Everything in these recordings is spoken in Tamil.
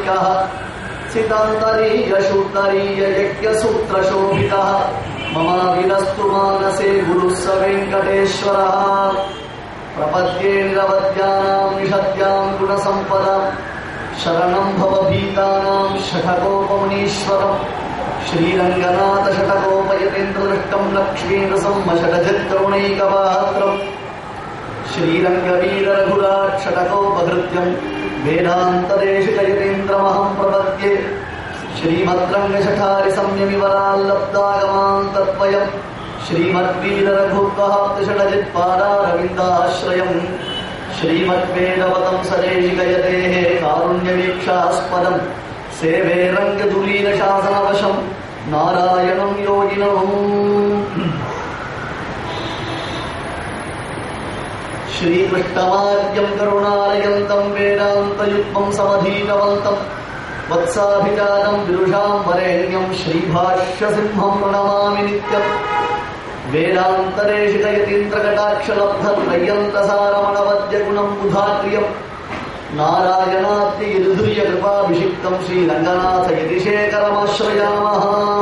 माणिकः सितान्तरीयशूतरीययज्ञसूत्रशोभितः मम विरस्तु मानसे गुरुः स वेङ्कटेश्वरः प्रपद्ये निरवद्यानाम् निषद्याम् गुणसम्पदाम् शरणम् भवभीतानाम् शठकोपमुनीश्वरम् श्रीरङ्गनाथशठकोपयतेन्द्रदृष्टम् लक्ष्मीन्द्रसम्मषटजत्करुणैकपात्रम् श्रीरङ्गवीररघुराक्षटकोपहृत्यम् वेदान्तदेशिकयतेन्द्रमहम् प्रपद्ये श्रीमद्रङ्गशठारिसंयमिवराल्लब्धागमान् तत्त्वयम् श्रीमद्वीररघुत्वहाप्तिषडजित्पादारविन्दाश्रयम् श्रीमद्वेदवतम् सदेशिकयतेः कारुण्यवीक्षास्पदम् सेवे रङ्गदुरीनशासनवशम् नारायणम् योगिनम् श्रीकृष्णमाद्यम् करुणालयन्तम् वेदान्तयुग्मम् समधीतवन्तम् वत्साभिजातम् विदुषाम् वरेण्यम् श्रीभाष्यसिंहम् प्रणमामि नित्यम् वेदान्तरेशिकयतीन्द्रकटाक्षलब्धत्रय्यन्तसारमणवद्यगुणम् बुधात्रियम् नारायणाद्ययदुर्यकृपाभिषिक्तम् श्रीरङ्गनाथ यतिशेखरमाश्रयामः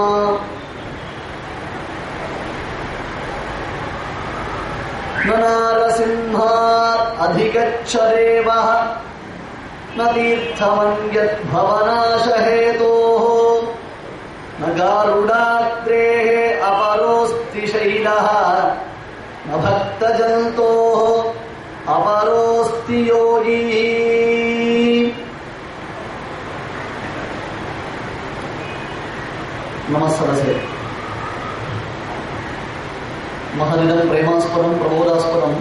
न नारसिंहात् अधिगच्छदेवः न तीर्थमन्यद्भवनाशहेतोः न गारुडाग्रेः अपरोऽस्ति शैलः न भक्तजन्तोः अपरोऽस्ति योगी नमस्सरसे महदिदं प्रेमास्पदं प्रबोधास्पदम्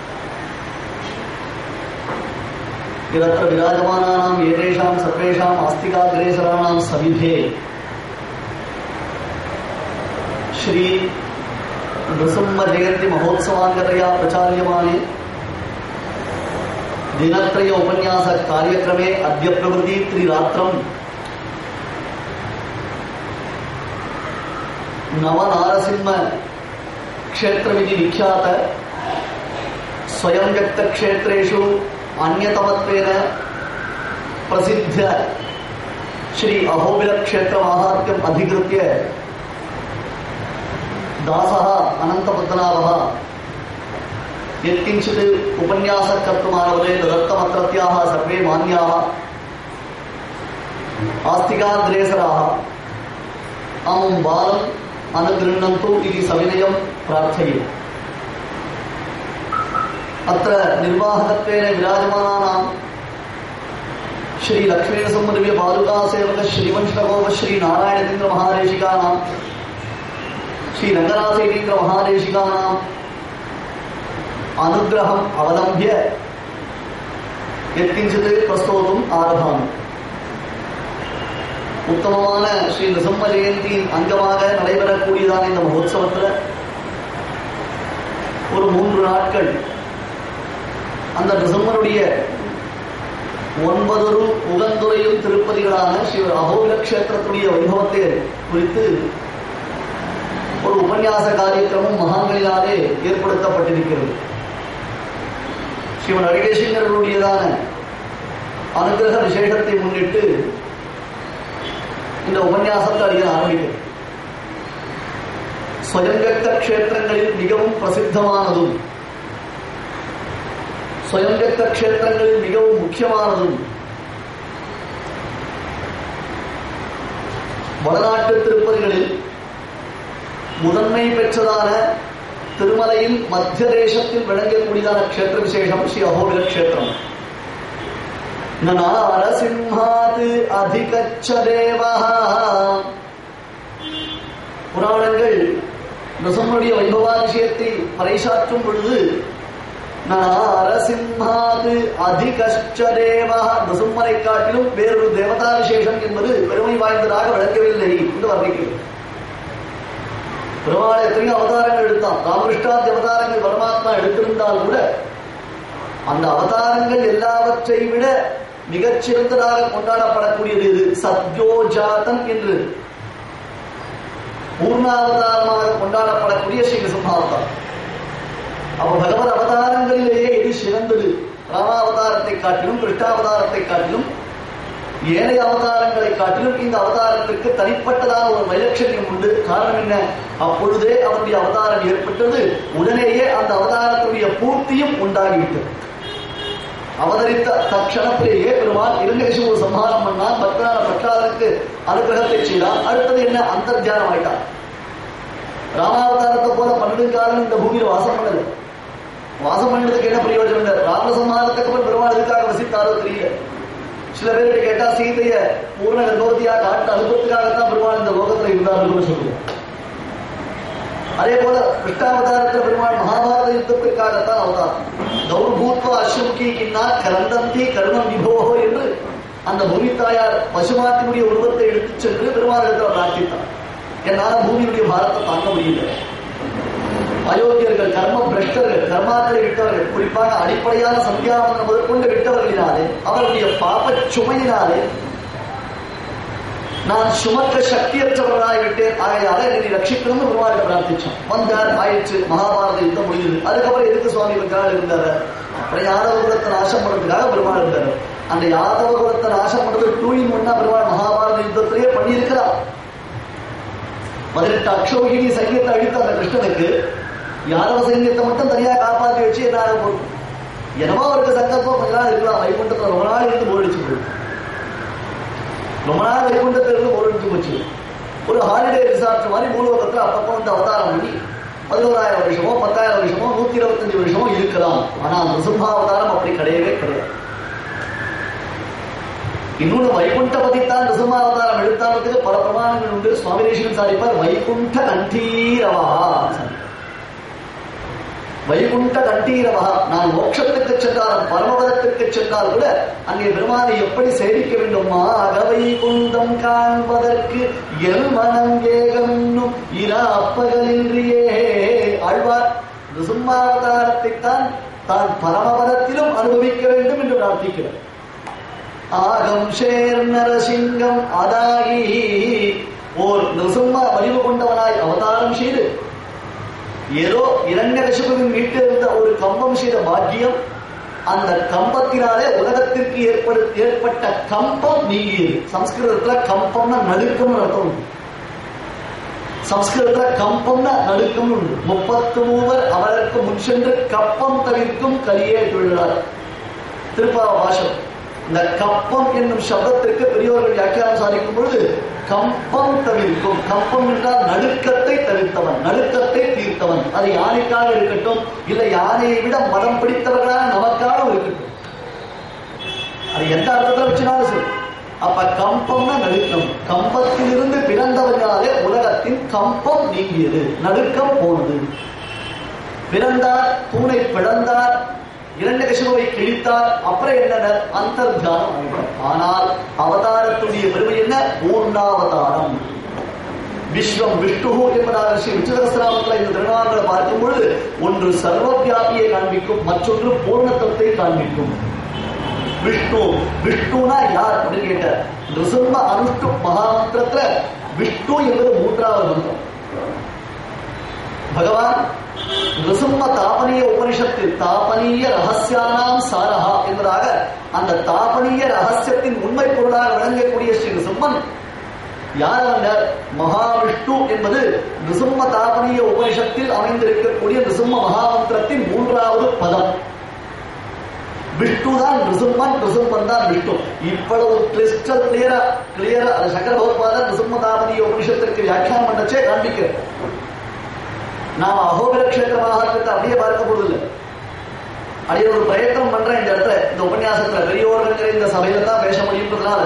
इदत्र विराजमानानाम् एतेषां सर्वेषाम् आस्तिकाग्रेसराणां सविधे श्री नृसिंहजयन्ति महोत्सवाङ्गतया प्रचाल्यमाने दिनत्रय उपन्यास कार्यक्रमे अद्य प्रभृति त्रिरात्रम् नवनारसिंह क्षेत्रमिति विख्यात स्वयं व्यक्तक्षेत्रेषु अन्यतमत्वेन प्रसिद्ध श्री अहोबिलक्षेत्रमाहात्म्यम् अधिकृत्य दासः अनन्तपद्मनाभः यत्किञ्चित् उपन्यासः कर्तुमारभते तदर्थमत्रत्याः सर्वे मान्याः आस्तिकाग्रेसराः अमुं बालम् अनुगृह्णन्तु इति सविनयं प्रार्थये अत्र निर्वाहकत्वेन विराजमानानां श्री लक्ष्मीनसंमदिव्य बालुकासेवक श्रीवंशगोप श्री नारायणेन्द्र महादेशिकानां श्री रङ्गनाथेन्द्र महादेशिकानाम् अनुग्रहम् अवलम्ब्य यत्किञ्चित् प्रस्तोतुम् आरभामि உத்தமமான ஸ்ரீ நிசம்ம ஜெயந்தியின் அங்கமாக நடைபெறக்கூடியதான இந்த மகோத்சவத்தில் ஒரு மூன்று நாட்கள் அந்த நிசம்மருடைய ஒன்பதொரு உகந்துரையும் திருப்பதிகளான ஸ்ரீ அகோபில கஷேத்திரத்துடைய வைபவத்தை குறித்து ஒரு உபன்யாச காரியக்கிரமம் மகான்களினாலே ஏற்படுத்தப்பட்டிருக்கிறது ஸ்ரீமன் அடிகேசிங்கர்களுடையதான அனுகிரக விசேஷத்தை முன்னிட்டு இந்த உபன்யாசத்தை அடிக்க ஆரம்பிக்கும் ஸ்வயங்கத்த க்ஷேத்திரங்களில் மிகவும் பிரசித்தமானதும் ஸ்வயங்கத்த க்ஷேத்திரங்களில் மிகவும் முக்கியமானதும் வடநாட்டு திருப்பதிகளில் முதன்மை பெற்றதான திருமலையில் மத்திய தேசத்தில் விளங்கக்கூடியதான க்ஷேத்திர விசேஷம் ஸ்ரீ அகோபில க்ஷேத்திரம் நரசிம்ஹாத் அதிகச்ச தேவா புராணங்கள் நரசிம்மனுடைய வைபவாதிசயத்தை பறைசாற்றும் பொழுது நரசிம்ஹாத் அதிகச்ச தேவா நரசிம்மனை காட்டிலும் வேறொரு தேவதா விசேஷம் என்பது பெருமை வாய்ந்ததாக விளங்கவில்லை என்று வர்ணிக்கிறது பெருமாள் எத்தனையோ அவதாரங்கள் எடுத்தான் ராமகிருஷ்ணாதி அவதாரங்கள் பரமாத்மா எடுத்திருந்தால் கூட அந்த அவதாரங்கள் எல்லாவற்றை விட மிகச்சிறந்ததாக கொண்டாடப்படக்கூடியது இது சத்யோஜாதம் என்று பூர்ணாவதாரமாக கொண்டாடப்படக்கூடிய ஸ்ரீ நிசம்ஹாவதாரம் அப்ப பகவத் அவதாரங்களிலேயே இது சிறந்தது ராமாவதாரத்தை காட்டிலும் கிருஷ்ணாவதாரத்தை காட்டிலும் ஏனைய அவதாரங்களை காட்டிலும் இந்த அவதாரத்திற்கு தனிப்பட்டதான ஒரு வைலட்சண்யம் உண்டு காரணம் என்ன அப்பொழுதே அவருடைய அவதாரம் ஏற்பட்டது உடனேயே அந்த அவதாரத்துடைய பூர்த்தியும் உண்டாகிவிட்டது அவதரித்த தட்சணத்திலேயே பெருமான் இரண்டகசிபு சம்ஹாரம் பண்ணான் பக்தனான பிரகலாதனுக்கு அனுகிரகத்தை செய்தான் அடுத்தது என்ன அந்தர்த்தியானம் ஆயிட்டான் ராமாவதாரத்தை போல பன்னெண்டு காலம் இந்த பூமியில வாசம் பண்ணது வாசம் பண்ணதுக்கு என்ன பிரயோஜனம் இல்லை ராம சம்ஹாரத்துக்கு அப்புறம் பெருமாள் எதுக்காக வசித்தாரோ தெரியல சில பேர்கிட்ட கேட்டா சீதைய பூர்ண கர்ப்பவதியா காட்டு அனுபவத்துக்காகத்தான் பெருமாள் இந்த லோகத்துல இருந்தார்கள் சொல்லுவோம் அதே போல கிருஷ்ணாவதாரத்தில் பெருமாள் மகாபாரத யுத்தத்திற்காகத்தான் அவதாரம் கௌர்பூத்வ அஸ்வமுகி கிண்ணா கரந்தந்தி கருணம் விபோகோ என்று அந்த பூமி தாயார் பசுமாட்டினுடைய உருவத்தை எடுத்துச் சென்று பெருமாளிடத்தில் பிரார்த்தித்தார் என்னால பூமியுடைய பாரத்தை தாங்க முடியல அயோக்கியர்கள் கர்ம பிரஷ்டர்கள் கர்மாக்களை விட்டவர்கள் குறிப்பாக அடிப்படையான சந்தியாவனம் முதற்கொண்டு விட்டவர்களினாலே அவருடைய பாப சுமையினாலே நான் சுமக்க சக்தியற்றவர்களாய் விட்டேன் ஆகையால என்னை ரட்சிக்கணும்னு பெருமாளை பிரார்த்திச்சோம் வந்தார் ஆயிடுச்சு மகாபாரத யுத்தம் முடியுது அதுக்கப்புறம் எதுக்கு சுவாமி பெருமாள் இருந்தாரு அப்புறம் யாதவ குலத்தை நாசம் பண்றதுக்காக பெருமாள் இருந்தாரு அந்த யாதவ குலத்தை நாசம் பண்றது டூ இன் ஒன்னா பெருமாள் மகாபாரத யுத்தத்திலேயே பண்ணியிருக்கிறார் பதினெட்டு அக்ஷோகினி சைன்யத்தை அழித்த அந்த கிருஷ்ணனுக்கு யாதவ சைன்யத்தை மட்டும் தனியா காப்பாத்தி வச்சு என்ன ஆக போகும் என்னமோ அவருக்கு சங்கல்பம் கொஞ்ச நாள் இருக்கலாம் வைகுண்டத்துல ரொம்ப நாள் இருந்து போயிடுச்சு போயிடும் ரொம்ப நாள் வைகுண்டத்துல இருந்து போயிடுச்சு போச்சு ஒரு ஹாலிடே ரிசார்ட் மாதிரி மூலோகத்துல அப்பப்போ வந்து அவதாரம் பண்ணி பதினோராயிரம் வருஷமோ பத்தாயிரம் வருஷமோ நூத்தி இருபத்தஞ்சு வருஷமோ இருக்கலாம் ஆனா நிருசிம்ஹா அவதாரம் அப்படி கிடையவே கிடையாது இன்னொன்று வைகுண்டபதி தான் நிருசிம்ஹா அவதாரம் எடுத்தானதுக்கு பல பிரமாணங்கள் உண்டு சுவாமி தேசிகன் சாதிப்பார் வைகுண்ட கண்டீரவா வைகுண்ட கண்டீரவா நான் மோட்சத்துக்கு சென்றாலும் பரமபதத்திற்கு சென்றால் கூட அங்கே பெருமானை எப்படி சேவிக்க வேண்டுமா அகவைகுண்டம் காண்பதற்கு எல் மனம் ஏகம் இன்னும் இரா அப்பகலின்றியே ஆழ்வார் நிருசிம்மாவதாரத்தைத்தான் தான் பரமபதத்திலும் அனுபவிக்க வேண்டும் என்று பிரார்த்திக்கிறார் ஆகம் சேர் நரசிங்கம் அதாகி ஓர் நிருசிம்ம வலிவு கொண்டவனாய் அவதாரம் செய்து ஏதோ இரண்ய கசுபுவின் வீட்டில் இருந்த ஒரு கம்பம் செய்த பாக்கியம் அந்த கம்பத்தினாலே உலகத்திற்கு ஏற்படு ஏற்பட்ட கம்பம் நீங்கியது சம்ஸ்கிருதத்துல கம்பம்னா நடுக்கம்னு அர்த்தம் உண்டு சம்ஸ்கிருதத்துல கம்பம்னா நடுக்கம் உண்டு முப்பத்து மூவர் அவருக்கு முன் சென்று கப்பம் தவிர்க்கும் கலியே தொழிலார் திருப்பாவ பாஷம் இந்த கப்பம் என்னும் சப்தத்திற்கு பெரியோர்கள் வியாக்கியானம் சாதிக்கும் பொழுது கம்பம் தவிர்க்கும் கம்பம் என்றால் நடுக்கத்தை தவிர்த்தவன் நடுக்கத்தை தீர்த்தவன் அது யானைக்காக இருக்கட்டும் இல்லை யானையை விட மதம் பிடித்தவர்களாக நமக்காக இருக்கட்டும் அது எந்த அர்த்தத்தில் வச்சுனாலும் சரி அப்ப கம்பம்னா நடுக்கம் கம்பத்திலிருந்து பிறந்தவர்களாலே உலகத்தின் கம்பம் நீங்கியது நடுக்கம் போனது பிறந்தார் தூணை பிளந்தார் இரண்டு கசுவை கிழித்தார் அப்புறம் என்ன அந்தர்தானம் ஆயிட்டார் ஆனால் அவதாரத்துடைய பெருமை என்ன பூர்ணாவதாரம் விஸ்வம் விஷ்ணு என்பதாக ஸ்ரீ விச்சுதகஸ்ராமத்தில் இந்த திருநாள்களை பார்க்கும் பொழுது ஒன்று சர்வவியாபியை காண்பிக்கும் மற்றொன்று பூர்ணத்துவத்தை காண்பிக்கும் விஷ்ணு விஷ்ணுனா யார் அப்படின்னு கேட்டார் நிருசிம்ம அனுஷ்டு மகாமந்திரத்துல விஷ்ணு என்பது மூன்றாவது மந்திரம் பகவான் நிருசிம்ம தாபனீய உபனிஷத்தில் தாபனீய ரகசியானாம் சாரஹா என்பதாக அந்த தாபனீய ரகசியத்தின் உண்மை பொருளாக விளங்கக்கூடிய ஸ்ரீ நிருசிம்மன் யார் அவர் மகாவிஷ்ணு என்பது நிருசிம்ம தாபனீய உபனிஷத்தில் அமைந்திருக்கக்கூடிய நிருசிம்ம மகாமந்திரத்தின் மூன்றாவது பதம் விஷ்ணு தான் நிருசிம்மன் நிருசிம்மன் தான் விஷ்ணு இவ்வளவு கிறிஸ்டல் கிளியரா கிளியரா சங்கர பகவத்பாதர் நிருசிம்ம தாபனீய உபனிஷத்திற்கு வியாக்கியானம் பண்ணச்சே காண்பிக்கிறார் நாம் அகோபில கஷேத்திர மகாத்மத்தை அப்படியே பார்க்க போறதில்லை அப்படியே ஒரு பிரயத்தனம் பண்றேன் இந்த இடத்துல இந்த உபன்யாசத்துல பெரியோர்கள் இந்த சபையில தான் பேச முடியுன்றதுனால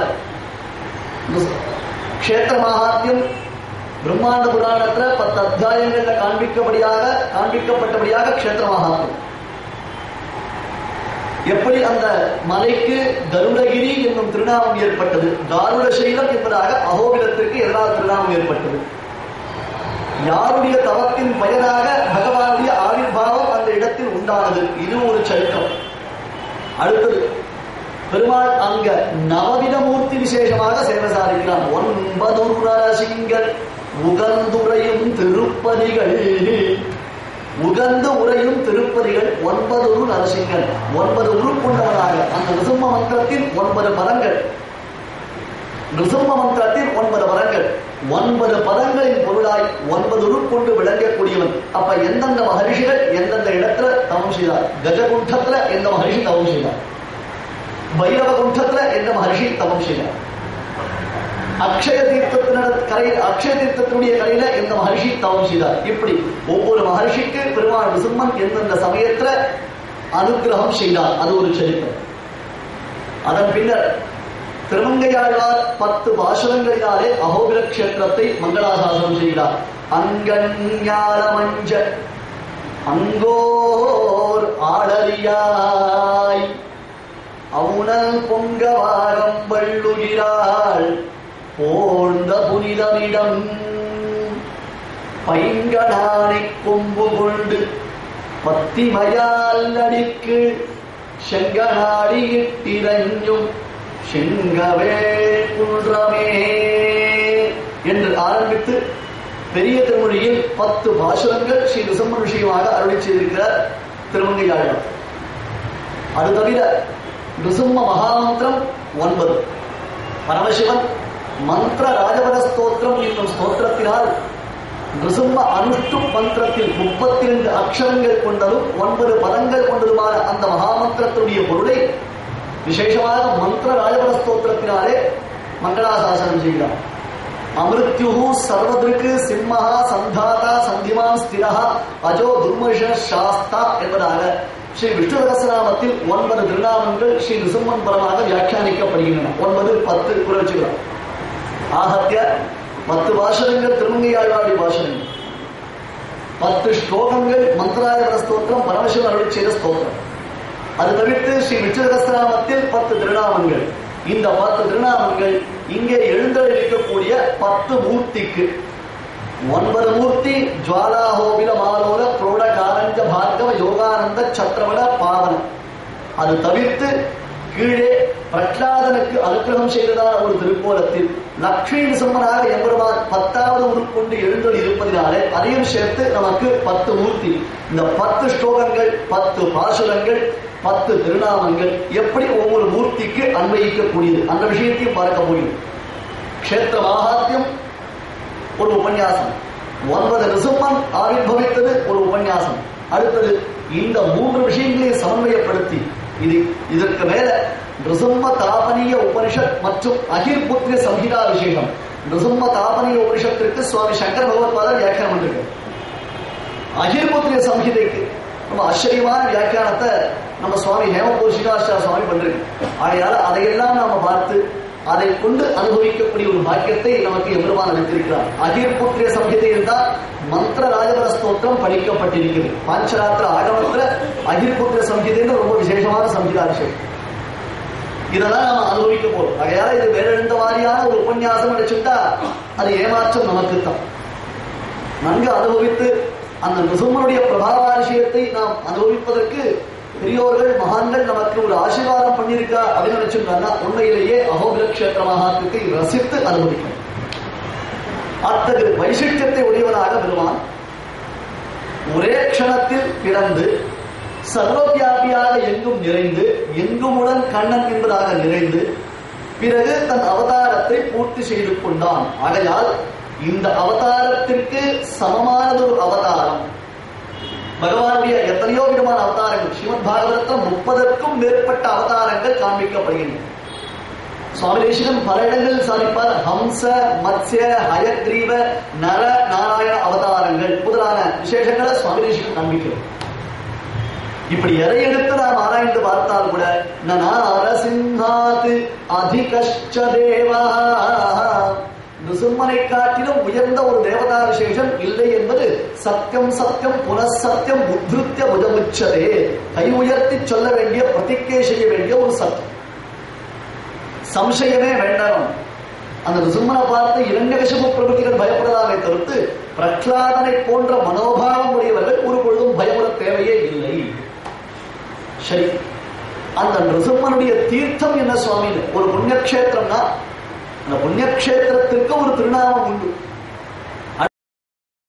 கஷேத்திர மகாத்மியம் பிரம்மாண்ட புராணத்துல பத்து அத்தியாயங்கள்ல காண்பிக்கப்படியாக காண்பிக்கப்பட்டபடியாக கஷேத்திர மகாத்மியம் எப்படி அந்த மலைக்கு கருடகிரி என்னும் திருநாமம் ஏற்பட்டது காருட சைலம் என்பதாக அகோபிலத்திற்கு எதிராக திருநாமம் ஏற்பட்டது யாருடைய தவத்தின் பயனாக பகவானுடைய ஆவிர்வாவம் அந்த இடத்தில் உண்டானது இது ஒரு சரித்திரம் அடுத்தது பெருமாள் அங்க நவவித மூர்த்தி விசேஷமாக சேவை சாதிக்கிறான் ஒன்பது நரசிங்கர் உகந்துரையும் திருப்பதிகள் உகந்து உரையும் திருப்பதிகள் ஒன்பது உரு நரசிங்கன் ஒன்பது உரு கொண்டவனாக அந்த நிசும்ம மந்திரத்தின் ஒன்பது பதங்கள் நிருசிம்ம மந்திரத்தில் ஒன்பது பதங்கள் ஒன்பது பதங்களின் பொருளாய் ஒன்பது உருக்கொண்டு விளங்கக்கூடியவன் அப்ப எந்தெந்த மகரிஷிகள் எந்தெந்த இடத்துல தவம் செய்தார் கஜகுண்டத்துல எந்த மகரிஷி தவம் செய்தார் பைரவ குண்டத்துல எந்த மகரிஷி தவம் செய்தார் அக்ஷய தீர்த்தத்தின கரையில் அக்ஷய தீர்த்தத்தினுடைய கரையில எந்த மகர்ஷி தவம் செய்தார் இப்படி ஒவ்வொரு மகர்ஷிக்கு பெருமாள் விசும்மன் எந்தெந்த சமயத்துல அனுகிரகம் செய்தார் அது ஒரு சரித்திரம் அதன் பின்னர் திருமங்கையாழ்வார் பத்து பாசனங்களினாலே அகோபிர கஷேத்திரத்தை மங்களாசாசனம் செய்தார் அங்கஞான மஞ்ச அங்கோர் ஆளறியாய் அவுணல் பொங்கவாரம் வள்ளுகிறாள் போழ்ந்த புனிதமிடம் பைங்கனானை கொம்பு கொண்டு பத்திமையால் நடிக்கு செங்கனாடி இட்டிரஞ்சும் செங்கவேள் குன்றமே என்று ஆரம்பித்து பெரிய திருமொழியில் பத்து பாசுரங்கள் ஸ்ரீ நிசம்ம விஷயமாக அருளி செய்திருக்கிறார் திருமங்கையாளர் அது தவிர நிருசிம்ம மகாமந்திரம் ஒன்பது பரமசிவன் மந்திர ராஜபத ஸ்தோத்திரம் என்னும் ஸ்தோத்திரத்தினால் நிருசிம்ம அனுஷ்டு மந்திரத்தில் முப்பத்தி ரெண்டு அக்ஷரங்கள் கொண்டதும் ஒன்பது பதங்கள் கொண்டதுமான அந்த மகாமந்திரத்தினுடைய பொருளை விசேஷமாக மந்திர ராஜபத ஸ்தோத்திரத்தினாலே மங்களாசாசனம் செய்கிறார் அமிருத்யு சர்வதிருக்கு சிம்மஹா சந்தாதா சந்திமான் ஸ்திரஹா அஜோ துர்மஷ சாஸ்தா என்பதாக ஸ்ரீ விஷ்ணு ரகசநாமத்தில் ஒன்பது திருநாமங்கள் ஸ்ரீ நிசம்மன் பரமாக வியாக்கியானிக்கப்படுகின்றன ஒன்பது பத்து குறைச்சுக்கலாம் ஆகத்திய பத்து பாஷணங்கள் திருமங்கையாழ்வாடி பாஷணங்கள் பத்து ஸ்லோகங்கள் மந்திராயவர ஸ்தோத்திரம் பரமசிவன் அருளி செய்த ஸ்தோத்திரம் அது தவிர்த்து ஸ்ரீ விஷ்ணு ரகசநாமத்தில் பத்து திருநாமங்கள் இந்த பத்து திருநாமங்கள் இங்கே எழுந்தளிக்கக்கூடிய பத்து மூர்த்திக்கு ஒன்பது மூர்த்தி ஜுவாலாஹோபில மாலோல புரோட காரஞ்ச பார்கவ யோகானந்த சத்திரவண பாவனம் அது தவிர்த்து கீழே பிரகலாதனுக்கு அனுகிரகம் செய்ததான ஒரு திருக்கோலத்தில் லக்ஷ்மி நிசம்மனாக எம்பெருமான் பத்தாவது உருக்கொண்டு எழுந்தொழி இருப்பதினாலே அதையும் சேர்த்து நமக்கு பத்து மூர்த்தி இந்த பத்து ஸ்லோகங்கள் பத்து பாசுரங்கள் பத்து திருநாமங்கள் எப்படி ஒவ்வொரு மூர்த்திக்கு அன்வயிக்கக்கூடியது அந்த விஷயத்தையும் பார்க்க முடியும் க்ஷேத்திர மாகாத்தியம் ஒரு உபன்யாசம் ஒன்பது ரிசும்மம் ஆவிர்வவித்தது ஒரு உபன்யாசம் அடுத்தது இந்த மூன்று விஷயங்களையும் சமன்வயப்படுத்தி இது இதற்கு மேல நிருசிம்ம தாபனீய உபனிஷத் மற்றும் அகிர்புத்திர சம்ஹிதா விசேஷம் நிருசிம்ம தாபனீய உபனிஷத்திற்கு சுவாமி சங்கர பகவத்பாதர் வியாக்கியானம் பண்ணிருக்கார் அகிர்புத்திர சம்ஹிதைக்கு ரொம்ப ஆச்சரியமான வியாக்கியானத்தை நம்ம சுவாமி ஹேமபூர் ஸ்ரீனிவாசா சுவாமி பண்றோம் ஆகையால அதையெல்லாம் நாம பார்த்து அதை கொண்டு அனுபவிக்கக்கூடிய ஒரு பாக்கியத்தை நமக்கு எம்பெருமான் அளித்திருக்கிறார் அகிர்புத்திரிய சம்ஹிதையில் தான் மந்திர ராஜபர ஸ்தோத்திரம் படிக்கப்பட்டிருக்கிறது பாஞ்சராத்திர ஆகமத்துல அகிர்புத்திர சம்ஹிதைன்னு ரொம்ப விசேஷமான சம்ஹிதா விஷயம் இதெல்லாம் நம்ம அனுபவிக்க போறோம் ஆகையால இது வேற எந்த மாதிரியான ஒரு உபன்யாசம் நினைச்சுட்டா அது ஏமாற்றம் நமக்கு தான் நன்கு அனுபவித்து அந்த நிருசிம்மனுடைய பிரபாவ விஷயத்தை நாம் அனுபவிப்பதற்கு பெரியோர்கள் மகான்கள் நமக்கு ஒரு ஆசீர்வாதம் பண்ணியிருக்கா அப்படின்னு நினைச்சிருந்தாங்கன்னா உண்மையிலேயே அகோபிர கஷேத்திர மகாத்மத்தை ரசித்து அனுபவிக்கணும் அத்தகு வைசிஷ்டத்தை உடையவனாக பெறுவான் ஒரே க்ஷணத்தில் பிறந்து சர்வவியாபியாக எங்கும் நிறைந்து எங்குமுடன் கண்ணன் என்பதாக நிறைந்து பிறகு தன் அவதாரத்தை பூர்த்தி செய்து கொண்டான் ஆகையால் இந்த அவதாரத்திற்கு சமமானதொரு அவதாரம் பகவானுடைய எத்தனையோ விதமான அவதாரங்கள் ஸ்ரீமத் பாகவதத்தில் முப்பதற்கும் மேற்பட்ட அவதாரங்கள் காண்பிக்கப்படுகின்றன சுவாமி தேசிகன் பல இடங்களில் சாதிப்பார் ஹம்ச மத்ய ஹயக்ரீவ நர நாராயண அவதாரங்கள் முதலான விசேஷங்களை சுவாமி தேசிகன் காண்பிக்கிறார் இப்படி எதை எடுத்து நாம் ஆராய்ந்து பார்த்தால் கூட நரசிம்ஹாத் அதிகஷ்ட தேவா நிருசிம்மனை காட்டிலும் உயர்ந்த ஒரு தேவதா விசேஷம் இல்லை என்பது சத்தியம் சத்தியம் புனசத்தியம் உத்ருத்திய புஜமுச்சதே கை உயர்த்தி சொல்ல வேண்டிய பிரதிக்கை செய்ய வேண்டிய ஒரு சத்தியம் சம்சயமே வேண்டாம் அந்த நிருசிம்மனை பார்த்து இரண்டகசிபு பிரபுத்திகள் பயப்படலாமே தவிர்த்து பிரகலாதனை போன்ற மனோபாவம் உடையவர்கள் ஒரு பொழுதும் பயப்பட தேவையே இல்லை சரி அந்த நிருசிம்மனுடைய தீர்த்தம் என்ன சுவாமி ஒரு புண்ணியக்ஷேத்திரம்னா அந்த புண்ணியக்ஷேத்திரத்திற்கு ஒரு திருநாமம் உண்டு